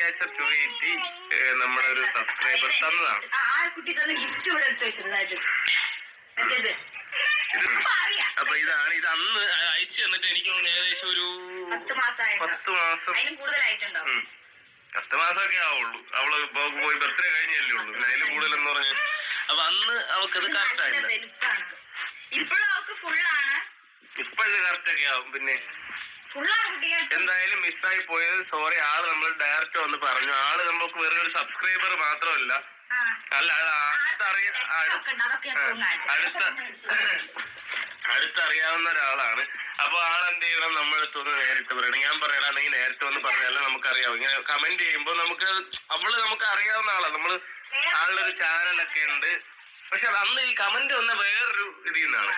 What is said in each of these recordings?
Catcher to eighty നമ്മുടെ ഒരു subscriber തന്നതാണ് ആ ആ കുട്ടി തന്നെ ഗിഫ്റ്റ് ഇവിടെ എടുത്ത് വെച്ചിരുന്നത് മറ്റേത് ഇപ്പൊ അറിയാം അപ്പൊ ഇതാണ് ഇത് അന്ന് അയച്ചു തന്നിട്ട് എനിക്ക് തോന്നുന്നു ഏകദേശം ഒരു പത്ത് മാസമായിട്ടുണ്ടോ പത്ത് മാസം അതിനും കൂടുതലായിട്ടുണ്ടോ ഉം. പത്ത് മാസമൊക്കെ ആവുള്ളൂ അവള് ഇപ്പൊ പോയി ബർത്ത്ഡേ കഴിഞ്ഞല്ലേ ഉള്ളൂ പിന്നെ അതിൽ കൂടുതലെന്ന് പറഞ്ഞു അപ്പൊ അന്ന് അവൾക്കത് കറക്റ്റ് നല്ല ആയില്ല വലുപ്പാണ് ഇപ്പോഴും അവൾക്ക് ഫുള്ളാണ് ഇപ്പോഴും കറക്റ്റ് ഒക്കെ ആവും പിന്നെ ഫുള്ളാണ് കുട്ടികൾ എന്തായാലും മിസ്സായി പോയത് സോറി ആള് നമ്മൾ ഡയറക്റ്റ് വന്ന് പറഞ്ഞു ആള് നമുക്ക് വെറും ഒരു സബ്സ്ക്രൈബർ മാത്രമല്ല ആ അല്ല അത് അടുത്തറിയ അടു- ഒക്കെ ഉണ്ട്. അതൊക്കെ ഞാൻ ഫോൺ കാണിച്ചു അടുത്ത അടുത്തറിയാവുന്ന ഒരാളാണ് അപ്പൊ ആളെന്ത് ചെയ്യണം നമ്മളടുത്ത് ഒന്ന് നേരിട്ട് പറയണം ഞാൻ പറയണം നീ നേരിട്ട് വന്ന് പറഞ്ഞാലും നമുക്കറിയാം ഇങ്ങനെ കമന്റ് ചെയ്യുമ്പോ നമുക്ക് അവള് നമുക്ക് അറിയാവുന്ന ആളാ നമ്മള് ആളുടെ ഒരു ചാനലൊക്കെ ഉണ്ട് പക്ഷെ അത് അന്ന് ഈ കമന്റ് വന്ന വേറൊരു ഇതിൽ നിന്നാണ്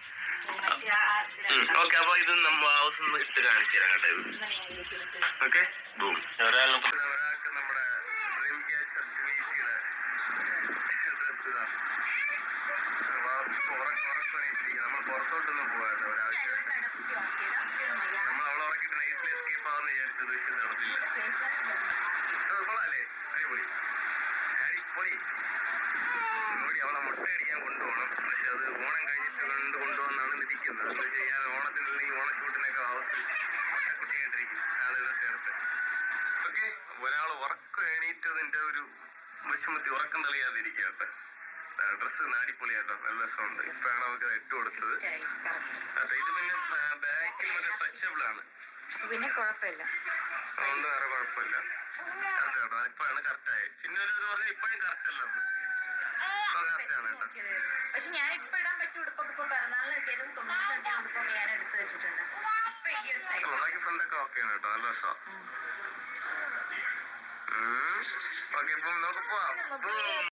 ഓക്കെ അപ്പൊ ഇത് നമ്മ ഹൗസ് ഒന്ന് ഇട്ട് കാണിച്ചു തരാം കേട്ടോ ഇത് ഓക്കെ ബൂം ഒരാൾക്ക് നമ്മുടെ ഡ്രീം ക്യാച്ചർ ട്വീറ്റിയുടെ ഡ്രസ് ഇതാ നമ്മൾ പുറത്തോട്ടൊന്നും പോകാട്ടോ ഒരാവശ്യമായിട്ട് നമ്മൾ അവളെ ഉറക്കിട്ട് നൈസിൽ എസ്കേപ്പ് ആവുന്ന വിചാരിച്ചത് പക്ഷെ നടന്നില്ല അത് കൊള്ളാല്ലേ അടിപൊളി അടിപൊളി ഓടി അവളെ മുട്ട അടിക്കാൻ കൊണ്ടുപോകണം പക്ഷെ അത് ഓണം കഴിഞ്ഞിട്ട് കണ്ട് കൊണ്ടുപോകുന്നാണ് ഇരിക്കുന്നത് എന്താ ചെയ്യാൻ ഓണത്തിനല്ലെങ്കിൽ ഓണഷൂട്ടിനൊക്കെ ആവശ്യം മുട്ടക്കുട്ടിയായിട്ടിരിക്കും ആളുകളൊക്കെ അടുത്ത് ഓക്കെ ഒരാൾ ഉറക്കം എണീറ്റതിന്റെ ഒരു വിഷമത്തി ഉറക്കം തെളിയാതിരിക്കുക കേട്ടോ ഡ്രസ്സ് നാടിപ്പൊളിയാട്ടോ നല്ല രസമുണ്ട് ഇപ്പോഴാണ് അവർക്ക് ഇട്ട് കൊടുത്തത് അതെ ഇത് പിന്നെ ബാക്കിൽ മറ്റേ സ്ട്രെച്ചബിൾ ആണ് പിന്നെ കുഴപ്പമില്ല അതുകൊണ്ട് വേറെ കുഴപ്പമില്ല കറക്റ്റ് കേട്ടോ ഇപ്പോഴാണ് കറക്റ്റ് ആയത് ചിന്നൊരു ഇത് പറഞ്ഞാൽ ഇപ്പോഴും കറക്റ്റ് അല്ല അത് ഇപ്പൊ കറക്റ്റ് ആണ് കേട്ടോ പക്ഷെ ഞാൻ ഇപ്പൊ ഇടാൻ പറ്റിയ ഉടുപ്പൊക്കെ ഇപ്പൊ പിറന്നാളിന് കിട്ടിയതും തൊണ്ണൂറ് കിട്ടിയ ഉടുപ്പൊക്കെ ഞാൻ എടുത്തു വെച്ചിട്ടുണ്ട് ഇപ്പൊ ഈ ഒരു സൈസ് ബാക്കി ഫ്രണ്ടൊക്കെ ഓക്കെയാണ് കേട്ടോ നല്ല രസമാണ് ഓക്കെ ഇപ്പം നമുക്ക് പോവാം